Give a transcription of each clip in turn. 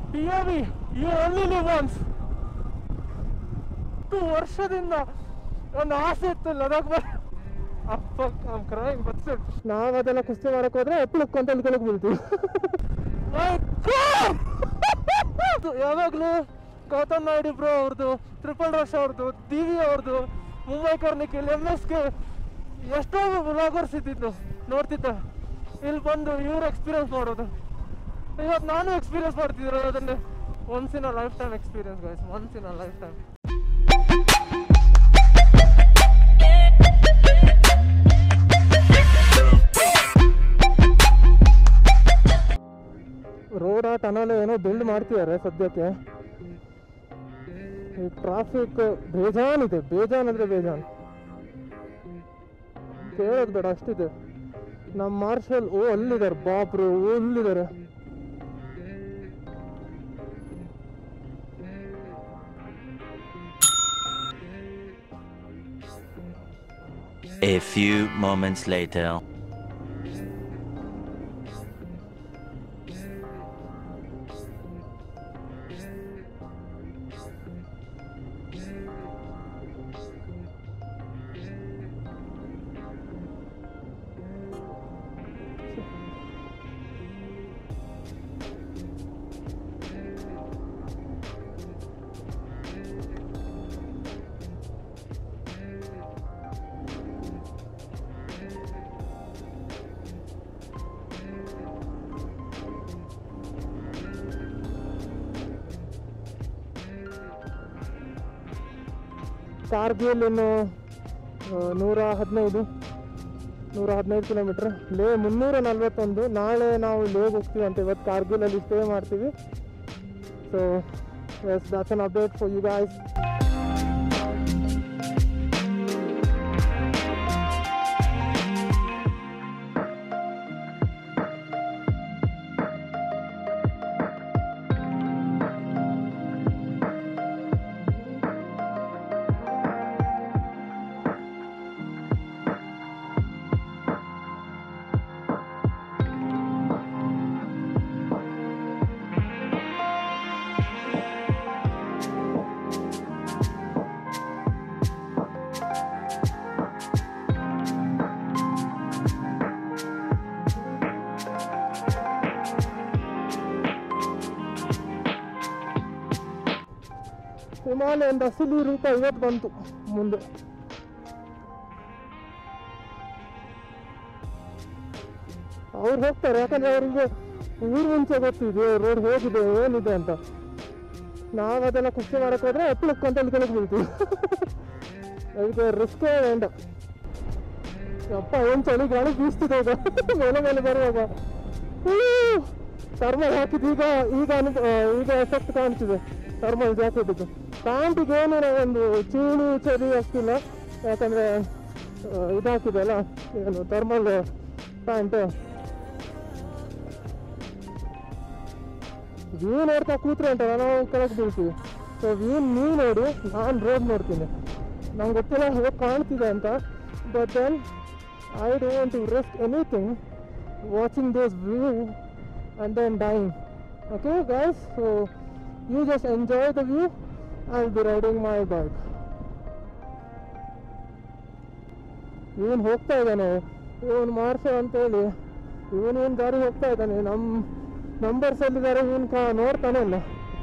ಟಿಯವಿ you only live once ಹತ್ತು ವರ್ಷದಿಂದ ಒಂದು ಆಸೆ ಇತ್ತು ಲದಾಖ್ ಬರ ಅಪ್ಪ ಕ್ರೈಮ್ ಬಸ್ ನಾವು ಅದೆಲ್ಲ ಕುಸ್ತಿ ಮಾಡಕ್ ಹೋದ್ರೆ ಎಪ್ಪಳಕ್ ಅಂತ ಇಲ್ಲಿ ಕೆಳಗೆ ಬೀಳ್ತೀವಿ My God! ಯಾವಾಗ್ಲೂ ಗೌತಮ್ ನಾಯ್ಡು ಬ್ರೋ ಅವ್ರದ್ದು ಟ್ರಿಪಲ್ ರಶ್ ಅವ್ರದ್ದು ದಿವಿ ಅವ್ರದ್ದು ಮುಂಬೈ ಕಾರ್ನಿಕಲ್ ಎಮ್ ಎಸ್ಗೆ ಎಷ್ಟೋ ವ್ಲಾಗರ್ಸ್ ಇದ್ದಿದ್ದು ನೋಡ್ತಿದ್ದ ಇಲ್ಲಿ ಬಂದು ಇವ್ರು ಎಕ್ಸ್ಪೀರಿಯನ್ಸ್ ಮಾಡೋದು ಇವತ್ತು ನಾನು ಎಕ್ಸ್ಪೀರಿಯನ್ಸ್ ಮಾಡ್ತಿದ್ರು ಅದನ್ನೇ once in a lifetime experience guys once in a lifetime road tunnel ಏನೋ ಬಿಲ್ಡ್ ಮಾಡ್ತಿದ್ದಾರೆ ಸದ್ಯಕ್ಕೆ ಈ ಟ್ರಾಫಿಕ್ ಬೇಜಾನ್ ಇದೆ ಬೇಜಾನ್ ಅಂದ್ರೆ ಬೇಜಾನ್ ಕೇಳೋದು ಬೇಡ ಅಷ್ಟಿದೆ ನಮ್ಮ ಮಾರ್ಷಲ್ ಓ ಅಲ್ಲಿದ್ದಾರೆ ಬಾಬ್ರು ಓ ಅಲ್ಲಿದ್ದಾರೆ A few moments later. Kargil ಇನ್ನು ಆ, ನೂರ ಹದಿನೈದು ನೂರ ಹದಿನೈದು ಕಿಲೋಮೀಟ್ರ್ ಲೇ ಮುನ್ನೂರ ನಲ್ವತ್ತೊಂದು ನಾಳೆ ನಾವು ಲೇಗ್ ಹೋಗ್ತೀವಿ ಅಂತ ಇವತ್ತು ಕಾರ್ಗಿಲಲ್ಲಿ ಸ್ಟೇ ಮಾಡ್ತೀವಿ so yes that's an update for you guys ಹಿಮಾಲಯದ ಅಸಲಿ ರೂಪ ಇವತ್ತು ಬಂತು ಮುಂದೆ ಅವ್ರು ಹೋಗ್ತಾರೆ ಯಾಕಂದ್ರೆ ಅವ್ರಿಗೆ ಊರು ಮುಂಚೆ ಗೊತ್ತಿದೆ ರೋಡ್ ಹೇಗಿದೆ ಏನಿದೆ ಅಂತ ನಾವು ಅದೆಲ್ಲ ಕುಸ್ತಿ ಮಾಡಕ್ ಹೋದ್ರೆ ಎಪ್ಪಳಕ್ಕೆ ಅಂತ ಇಲ್ಲಿ ಕೆಳಗೆ ಬೀಳ್ತೀವಿ ಅದಕ್ಕೆ ರಿಸ್ಕೇ ಬೇಡ ಅಪ್ಪ ಏನ್ ಚಳಿ ಗಾಳಿ ಬೀಸ್ತಿದೆ ಈಗ ಮೇಲೆ ಮೇಲೆ ಬರುವಾಗ ಥರ್ಮಲ್ ಹಾಕಿದ್ದು ಈಗ ಈಗ ಅನು ಆ, ಈಗ ಎಫೆಕ್ಟ್ ಕಾಣ್ತಿದೆ ಥರ್ಮಲ್ ಜಾಕೆಟ್ ಪ್ಯಾಂಟಿಗೆ ಏನು ಒಂದು ಚೀಣಿ ಚಳಿ ಆಗ್ತಿಲ್ಲ ಯಾಕಂದ್ರೆ ಆ, ಇದು ಹಾಕಿದೆ ಅಲ್ಲ ಏನು ಥರ್ಮಲ್ ಪ್ಯಾಂಟ್ ವ್ಯೂ ನೋಡ್ತಾ ಕೂತ್ರೆ ಉಂಟಲ್ಲ ನಾವು ಕೆಳಗೆ ಬೀಳ್ತೀವಿ ಸೊ ವ್ಯೂ ನೀವು ನೋಡಿ ನಾನು ರೋಡ್ ನೋಡ್ತೀನಿ ನಂಗೆ ಗೊತ್ತಿಲ್ಲ ಹೇಗೆ ಕಾಣ್ತಿದೆ ಅಂತ but then I don't to risk anything watching those view and then dying. Okay, guys, so you just enjoy the view. I'll be riding my bike. ಇವನು ಹೋಗ್ತಾ ಇದ್ದಾನೆ ಇವನು ಮಾರ್ಷಲ್ ಅಂತೇಳಿ ಇವನು ಏನು ದಾರಿ ಹೋಗ್ತಾ ಇದ್ದಾನೆ ನಮ್ಮ ನಂಬರ್ಸ್ ಎಲ್ಲಿದ್ದಾರೆ ಇವನು ಕಾ ನೋಡ್ತಾನೆ ಇಲ್ಲ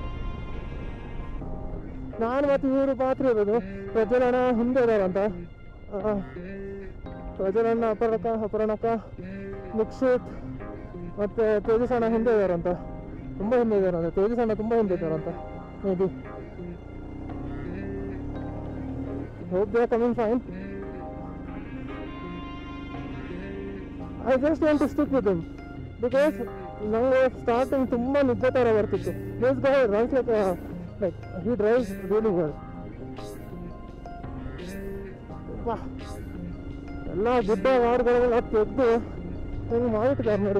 ನಾನು ಮತ್ತು ಇವರು ಮಾತ್ರ ಇರೋದು ಪ್ರಜ್ವಲನ ಹಿಂದೆ ಇದಾರಂತ ಆ, ಪ್ರಜ್ವಲನ ಅಪರಕ ಅಪರಣಕ ನಿಕ್ಷಿತ್ ಮತ್ತೆ ತೇಜಸ್ ಅಣ್ಣ ಹಿಂದೆ ಇದಾರಂತ ತುಂಬಾ ಹಿಂದೆ ಇದಾರಂತ ತೇಜಸ್ ಅಣ್ಣ ತುಂಬಾ ಹಿಂದೆ ಇದಾರಂತ maybe hope they are coming fine I just want to stick with because ನಂಗೆ ಸ್ಟಾರ್ಟಿಂಗ್ ತುಂಬಾ ನಿದ್ದೆ ಥರ ಬರ್ತಿತ್ತು this guy runs like like he drives really well ವಾ ಎಲ್ಲ ಗುಡ್ಡ ವಾರಗಳೆಲ್ಲ ತೆಗೆದು ಹೆಂಗೆ ಮಾಡಿಟ್ಟಿದ್ದಾರೆ ನೋಡಿ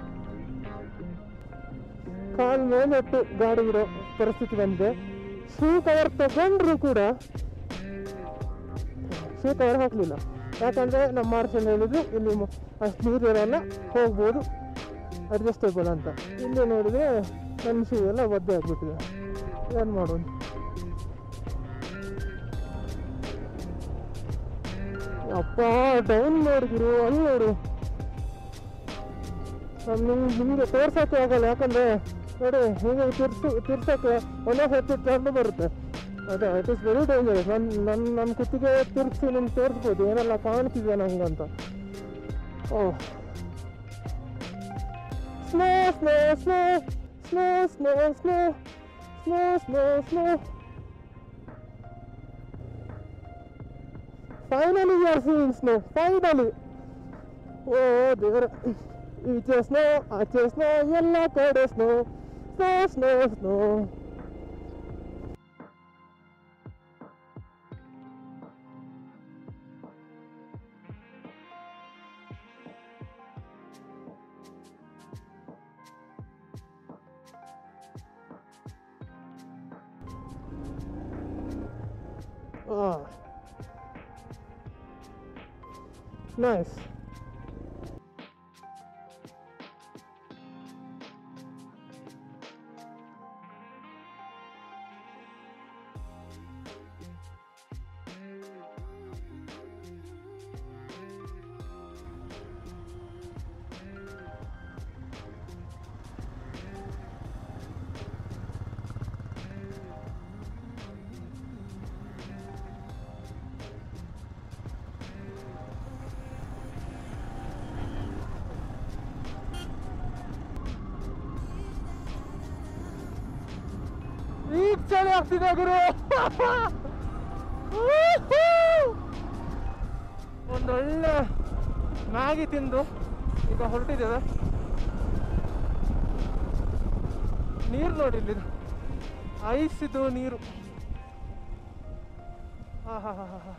ಕಾಲ್ ಮೇಲಿಟ್ಟು ಗಾಡಿ ಬಿಡೋ ಪರಿಸ್ಥಿತಿ ಬಂದಿದೆ ಶೂ ಕವರ್ ತಗೊಂಡ್ರು ಕೂಡ ಶೂ ಕವರ್ ಹಾಕಲಿಲ್ಲ ಯಾಕಂದ್ರೆ ನಮ್ಮ ಮಾರ್ಷಲ್ ಹೇಳಿದ್ರು ಇಲ್ಲಿ ಮ- ಅಷ್ಟು ನೀರು ಇರಲ್ಲ ಹೋಗ್ಬೋದು ಅಡ್ಜಸ್ಟೇಬಲ್ ಅಂತ ಇಲ್ಲಿ ನೋಡಿದ್ರೆ ನನ್ನ ಶೂ ಎಲ್ಲ ಒದ್ದೆ ಆಗ್ಬಿಟ್ಟಿದೆ ಏನು ಮಾಡೋದು ಅಪ್ಪ ಡೌನ್ ನೋಡಿದ್ರು ಅಲ್ಲಿ ನೋಡು ನಾನು ನಿಮ್ಗೆ ನಿಮಗೆ ತೋರ್ಸೋಕ್ಕೆ ಆಗಲ್ಲ ಯಾಕಂದ್ರೆ ನೋಡಿ ಹೀಗೆ ತಿರ್ಸು ತಿರ್ಸೋಕ್ಕೆ ಒಂದೇ ಹೊತ್ತು ಟರ್ನ್ ಬರುತ್ತೆ ಅದೇ ಇಟ್ ಇಸ್ ವೆರಿ ಡೇಂಜರಸ್ ನನ್ನ ನನ್ನ ನನ್ನ ಕುತ್ತಿಗೆ ತಿರ್ಸಿ ನಿಮ್ಗೆ ತೋರಿಸ್ಬೋದು ಏನೆಲ್ಲ ಕಾಣ್ತಿದೆ ನಂಗೆ ಅಂತ oh snow snow snow snow snow snow snow snow snow finally you are seeing snow finally oh ದೇವರ ಈಚೆ ಸ್ನೋ ಆಚೆ ಸ್ನೋ ಎಲ್ಲ ಕಡೆ snow snow snow snow Ah. Nice. ಈಗ ಚಳಿ ಆಗ್ತಿದೆ ಗುರು ಒಂದೊಳ್ಳೆ ಮ್ಯಾಗಿ ತಿಂದು ಈಗ ಹೊರಟಿದ್ದೇವೆ ನೀರು ನೋಡಿ ಇಲ್ಲಿ ಐಸ್ ಇದು ನೀರು ಹಾ ಹಾ ಹಾ ಹಾ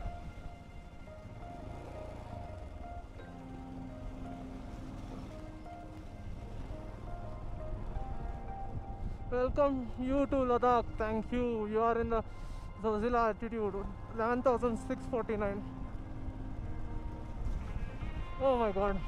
Welcome you to Ladakh. Thank you. You are in the Zozila altitude, 11,649. Oh my god.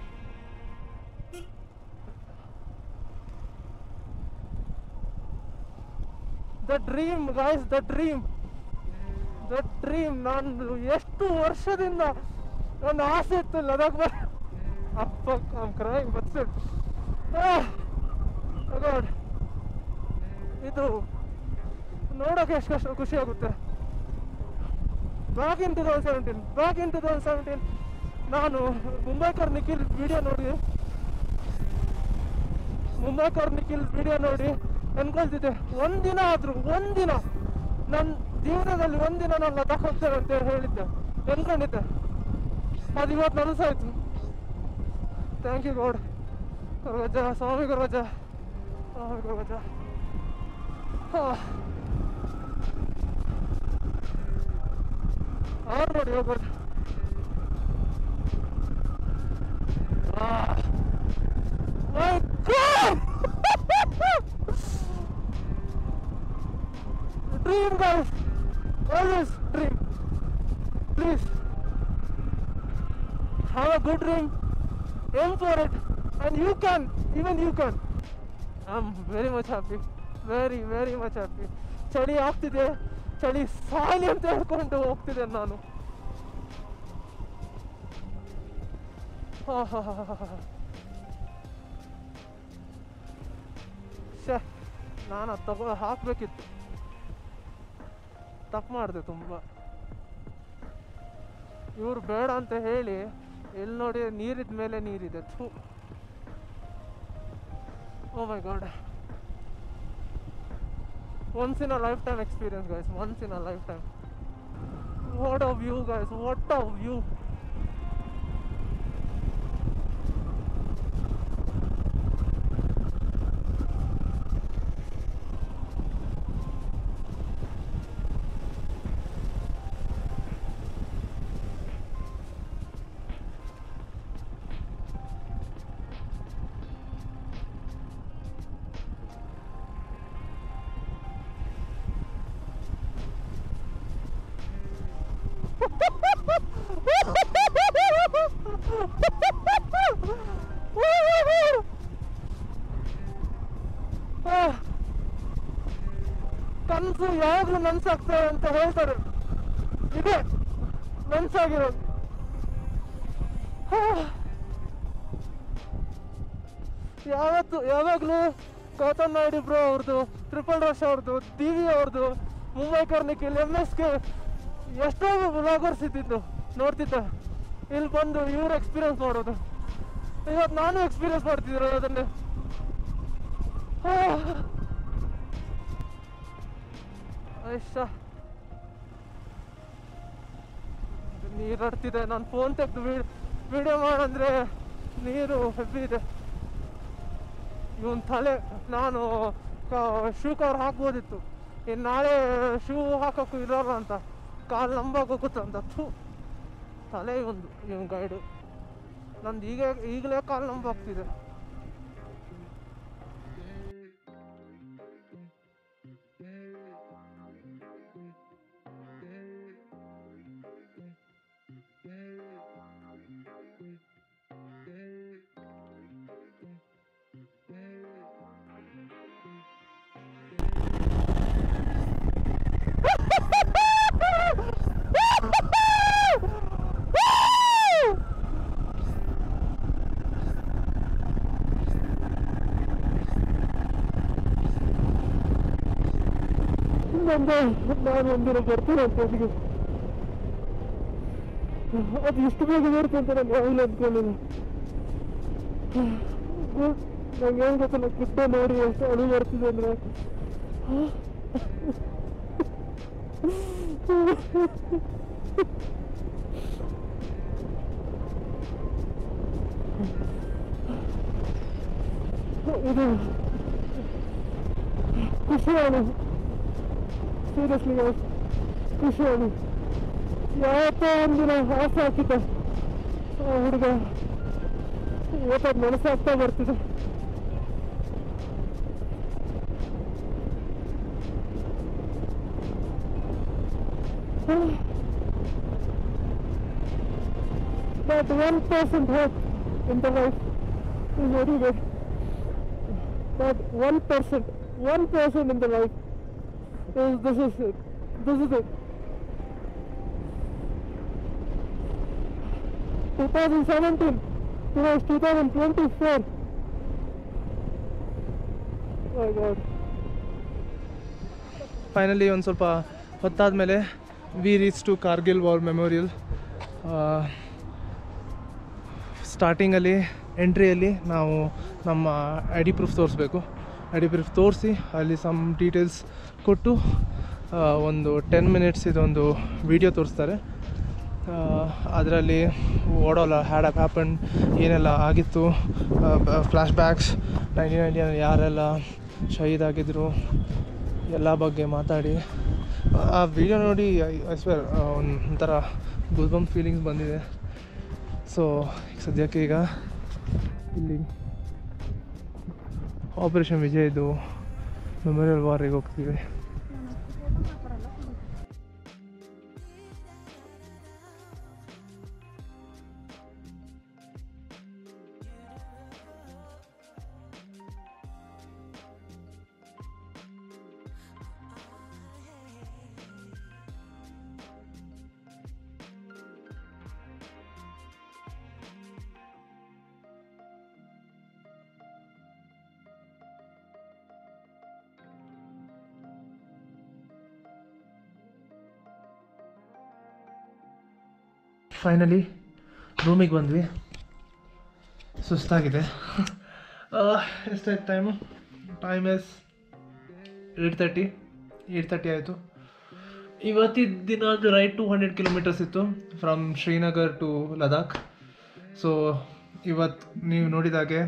The dream, guys, the dream. The dream. ನಾನು ಎಷ್ಟು ವರ್ಷದಿಂದ ನನ್ನ ಆಸೆ ಇತ್ತು ಲದಾಖ್ ಬರ ಅಪ್ಪ ಐಮ್ ಕ್ರೈಂಗ್ ಬಟ್ ಗಾಡ್ ಇದು ನೋಡೋಕೆ ಎಷ್ಟು ಕಷ್ಟ ಖುಷಿ ಆಗುತ್ತೆ back in two thousand seventeen back in two thousand seventeen ನಾನು ಮುಂಬೈಕರ್ ನಿಖಿಲ್ ವಿಡಿಯೋ ನೋಡಿ ಮುಂಬೈಕರ್ ನಿಖಿಲ್ ವಿಡಿಯೋ ನೋಡಿ ಅನ್ಕೊಳ್ತಿದ್ದೆ ಒಂದಿನ ಆದರೂ ಒಂದಿನ ನನ್ನ ಜೀವನದಲ್ಲಿ ಒಂದಿನ ನಾನು ಲದಾಖ್ ಹೋಗ್ತೇನೆ ಅಂತ ಹೇಳಿದ್ದೆ ಅನ್ಕೊಂಡಿದ್ದೆ ಅದು ಇವತ್ತು ನನಸಾಯ್ತು thank you God Guruvajja Swami Guruvajja Swami Guruvajja ಅವ್ರು ನೋಡಿ ಹೋಗ್ಬಾರ್ದು My God! dream, guys. Always dream. Please. Have a good dream. Aim for it. And you can. Even you can. I'm very much happy. Very very much happy ಚಳಿ ಆಗ್ತಿದೆ ಚಳಿ ಸಾಲಿ ಅಂತ ಹೇಳ್ಕೊಂಡು ಹೋಗ್ತಿದ್ದೆ ನಾನು ಶೇ ನಾನು ಅದು ತಗೋ ಹಾಕಬೇಕಿತ್ತು ತಪ್ಪು ಮಾಡಿದೆ ತುಂಬ ಇವ್ರು ಬೇಡ ಅಂತ ಹೇಳಿ ಎಲ್ಲಿ ನೋಡಿ ನೀರಿದ ಮೇಲೆ ನೀರಿದೆ ಥೂ oh my God once in a lifetime experience guys once in a lifetime what a view guys what a view ಕನಸು ಯಾವಾಗಲೂ ನನ್ಸಾಗ್ತದೆ ಅಂತ ಹೇಳ್ತಾರೆ ಇದೆ ನನ್ಸಾಗಿರೋದು ಹಾ. ಯಾವತ್ತು ಯಾವಾಗಲೂ ಗೌತಮ್ ನಾಯ್ಡು ಬ್ರೋ ಅವ್ರದ್ದು ಟ್ರಿಪಲ್ ರಶ್ ಅವ್ರದ್ದು ಟಿ ವಿ ಅವ್ರದ್ದು ಮುಂಬೈ ಕಾರ್ನಿಕಲ್ ಎಮ್ ಎಸ್ಗೆ ಎಷ್ಟೋ ವ್ಲಾಗರ್ಸ್ ಇದ್ದಿದ್ದು ನೋಡ್ತಿದ್ದೆ ಇಲ್ಲಿ ಬಂದು ಇವ್ರು ಎಕ್ಸ್ಪೀರಿಯನ್ಸ್ ಮಾಡೋದು ಇವತ್ತು ನಾನು ಎಕ್ಸ್ಪೀರಿಯನ್ಸ್ ಮಾಡ್ತಿದ್ರು ಅದನ್ನೇ ಹಾ. ಅಯ್ಯಶ್ಶ. ನೀರು ಹಡ್ತಿದೆ ನಾನು ಫೋನ್ ತೆಗೆದು ವಿಡಿಯೋ ಮಾಡಂದ್ರೆ ನೀರು ಹೆವಿ ಇದೆ ಇವನ್ ತಲೆ ನಾನು ಶೂ ಕವರ್ ಹಾಕ್ಬೋದಿತ್ತು ಇನ್ನು ನಾಳೆ ಶೂ ಹಾಕೋಕ್ಕೂ ಇರೋಲ್ಲ ಅಂತ ಕಾಲು ನಂಬಾಗೋಗುತ್ತೆ ಅಂತ ಥೂ ತಲೆ ಒಂದು ಇವನ್ ಗೈಡು ನಂದು ಈಗ ಈಗಲೇ ಕಾಲು ನಂಬಾಗ್ತಿದೆ ನಂದು ನಾನು ಒಂದಿನ ಬರ್ತೀನಿ ಅಂತ ಅದಕ್ಕೆ ಅದು ಎಷ್ಟು ಬೇಗ ಬರುತ್ತೆ ಅಂತ ನಾನು ಯಾವಾಗಲೂ ಅಂದ್ಕೊಂಡಿಲ್ಲ ನಂಗೆ ಏನು ಗೊತ್ತಿಲ್ಲ ಕಿಟ್ಟ ನೋಡಿ ಎಷ್ಟು ಅಳು ಬರ್ತಿದೆ ಅಂದ್ರೆ ಇದು ಖುಷಿಯಾണ് ಸೀರಿಯಸ್ಲಿ ಖುಷಿಯಾണ് ಯಾವತ್ತೋ ಒಂದಿನ ಆಸೆ ಹಾಕಿದ್ದ ಆ ಹುಡುಗ ಇವತ್ತದು ಮನಸ್ಸಾಗ್ತಾ ಬರ್ತಿದೆ That one percent hope in the life is very good. That one percent, one percent in the life is this is it. This is it. 2017, today is 2024. My God. Finally ಒಂದು ಸ್ವಲ್ಪ ಹೊತ್ತಾದ ಮೇಲೆ we reach to Kargil war memorial ಸ್ಟಾರ್ಟಿಂಗಲ್ಲಿ ಎಂಟ್ರಿಯಲ್ಲಿ ನಾವು ನಮ್ಮ I D proof ತೋರಿಸ್ಬೇಕು I D proof ತೋರಿಸಿ ಅಲ್ಲಿ ಸಮ್ ಡೀಟೇಲ್ಸ್ ಕೊಟ್ಟು ಆ, ಒಂದು ಟೆನ್ ಮಿನಿಟ್ಸ್ ಇದೊಂದು ವಿಡಿಯೋ ತೋರಿಸ್ತಾರೆ ಅದರಲ್ಲಿ ಓಡೋಲ್ಲ ಹ್ಯಾಡ್ ಅಪ್ ಹ್ಯಾಪನ್ ಏನೆಲ್ಲ ಆಗಿತ್ತು ಫ್ಲ್ಯಾಶ್ ಬ್ಯಾಕ್ಸ್ ನೈನ್ಟೀನ್ ನೈನ್ಟೀನಲ್ಲಿ ಯಾರೆಲ್ಲ ಶಹೀದ್ ಆಗಿದ್ರು ಎಲ್ಲ ಬಗ್ಗೆ ಮಾತಾಡಿ ಆ ವಿಡಿಯೋ ನೋಡಿ ಐ ಸ್ವೇರ್ ಒಂಥರ ಗುಲ್ಬಮ್ ಫೀಲಿಂಗ್ಸ್ ಬಂದಿದೆ ಸೊ ಸದ್ಯಕ್ಕೆ ಈಗ ಇಲ್ಲಿ ಆಪರೇಷನ್ ವಿಜಯ್ದು ಮೆಮೋರಿಯಲ್ ವಾರಿಗೆ ಹೋಗ್ತೀವಿ ಫೈನಲಿ ರೂಮಿಗೆ ಬಂದ್ವಿ ಸುಸ್ತಾಗಿದೆ ಆ, ಎಷ್ಟಾಯ್ತು time time yes eight thirty eight thirty ಆಯಿತು ಇವತ್ತಿನ ದಿನ ರೈಟ್ ಟು ಹಂಡ್ರೆಡ್ ಕಿಲೋಮೀಟರ್ಸ್ ಇತ್ತು from Srinagar to Ladakh so ಇವತ್ತು ನೀವು ನೋಡಿದಾಗೆ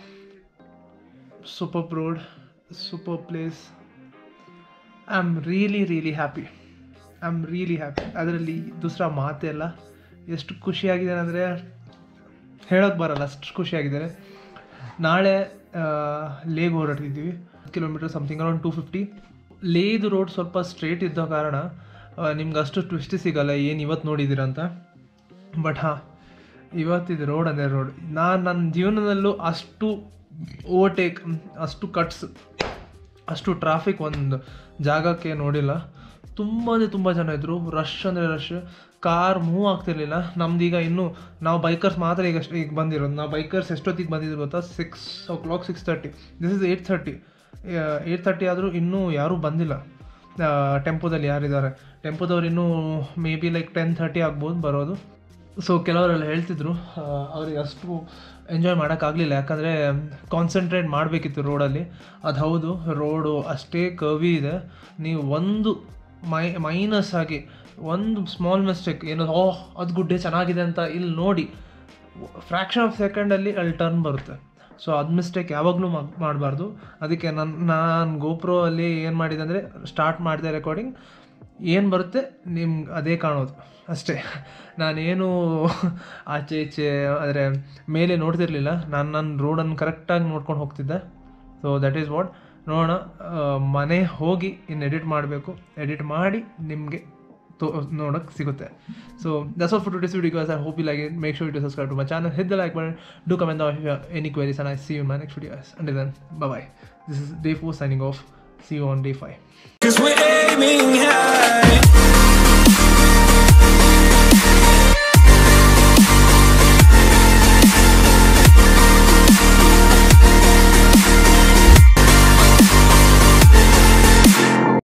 super road super place I am really really happy I am really happy ಅದರಲ್ಲಿ ದೂಸರ ಮಾತೇ ಇಲ್ಲ ಎಷ್ಟು ಖುಷಿಯಾಗಿದ್ದೇನೆ ಅಂದರೆ ಹೇಳೋಕ್ಕೆ ಬರಲ್ಲ ಅಷ್ಟು ಖುಷಿಯಾಗಿದ್ದೇನೆ ನಾಳೆ ಆ, ಲೇಗ್ ಹೊರಟಿದ್ದೀವಿ kilometre something around two fifty ಲೇದು ರೋಡ್ ಸ್ವಲ್ಪ ಸ್ಟ್ರೇಟ್ ಇದ್ದ ಕಾರಣ ನಿಮ್ಗೆ ಅಷ್ಟು ಟ್ವಿಸ್ಟ್ ಸಿಗಲ್ಲ ಏನು ಇವತ್ತು ನೋಡಿದ್ದೀರ ಅಂತ ಬಟ್ ಹಾಂ ಇವತ್ತಿದು ರೋಡ್ ಅಂದರೆ ರೋಡ್ ನಾನು ನನ್ನ ಜೀವನದಲ್ಲೂ ಅಷ್ಟು ಓವರ್ಟೇಕ್ ಅಷ್ಟು ಕಟ್ಸ್ ಅಷ್ಟು ಟ್ರಾಫಿಕ್ ಒಂದು ಜಾಗಕ್ಕೆ ನೋಡಿಲ್ಲ ತುಂಬ ತುಂಬ ಜನ ಇದ್ದರು ರಶ್ ಅಂದರೆ ರಶ್ ಕಾರ್ ಮೂವ್ ಆಗ್ತಿರ್ಲಿಲ್ಲ ನಮ್ದೀಗ ಇನ್ನೂ ನಾವು ಬೈಕರ್ಸ್ ಮಾತ್ರ ಈಗ ಅಷ್ಟು ಈಗ ಬಂದಿರೋದು ನಾವು ಬೈಕರ್ಸ್ ಎಷ್ಟೊತ್ತಿಗೆ ಬಂದಿದ್ರು ಗೊತ್ತಾ six o'clock six thirty this is eight thirty eight thirty ಆದರೂ ಇನ್ನೂ ಯಾರೂ ಬಂದಿಲ್ಲ ಟೆಂಪೋದಲ್ಲಿ ಯಾರಿದ್ದಾರೆ ಟೆಂಪೋದವ್ರು ಇನ್ನೂ maybe like ten thirty ಆಗ್ಬೋದು ಬರೋದು ಸೊ ಕೆಲವರೆಲ್ಲ ಹೇಳ್ತಿದ್ರು ಆ, ಅವ್ರಿಗೆ ಅಷ್ಟು ಎಂಜಾಯ್ ಮಾಡೋಕ್ಕಾಗಲಿಲ್ಲ ಯಾಕಂದರೆ ಕಾನ್ಸಂಟ್ರೇಟ್ ಮಾಡಬೇಕಿತ್ತು ರೋಡಲ್ಲಿ ಅದು ಹೌದು ರೋಡು ಅಷ್ಟೇ ಕವಿ ಇದೆ ನೀವು ಒಂದು ಮೈ ಮೈನಸ್ ಆಗಿ ಒಂದು ಸ್ಮಾಲ್ ಮಿಸ್ಟೇಕ್ ಏನೋ ಓಹ್ ಅದು ಗುಡ್ಡೆ ಚೆನ್ನಾಗಿದೆ ಅಂತ ಇಲ್ಲಿ ನೋಡಿ ಫ್ರ್ಯಾಕ್ಷನ್ ಆಫ್ ಸೆಕೆಂಡಲ್ಲಿ ಅಲ್ಲಿ ಟರ್ನ್ ಬರುತ್ತೆ ಸೊ ಅದು ಮಿಸ್ಟೇಕ್ ಯಾವಾಗಲೂ ಮಾಡಬಾರ್ದು ಅದಕ್ಕೆ ನನ್ನ ನಾನು ಗೋಪ್ರೋ ಅಲ್ಲಿ ಏನು ಮಾಡಿದೆ ಅಂದರೆ ಸ್ಟಾರ್ಟ್ ಮಾಡಿದೆ ರೆಕಾರ್ಡಿಂಗ್ ಏನು ಬರುತ್ತೆ ನಿಮ್ಗೆ ಅದೇ ಕಾಣೋದು ಅಷ್ಟೇ ನಾನೇನು ಆಚೆ ಈಚೆ ಆದರೆ ಮೇಲೆ ನೋಡ್ತಿರ್ಲಿಲ್ಲ ನಾನು ನನ್ನ ರೋಡನ್ನು ಕರೆಕ್ಟಾಗಿ ನೋಡ್ಕೊಂಡು ಹೋಗ್ತಿದ್ದೆ ಸೊ ದಟ್ ಈಸ್ ವಾಟ್ ನೋಡೋಣ ಆ, ಮನೆ ಹೋಗಿ ಇನ್ನು ಎಡಿಟ್ ಮಾಡಬೇಕು ಎಡಿಟ್ ಮಾಡಿ ನಿಮಗೆ ತೋ ನೋಡೋಕ್ಕೆ ಸಿಗುತ್ತೆ so that's all for today's video guys I hope you like it make sure you to subscribe to my channel hit the like button do comment down if you have any queries and I see you in my next video guys until then bye bye this is day 4 signing off see you on day 5 Cause we're aiming high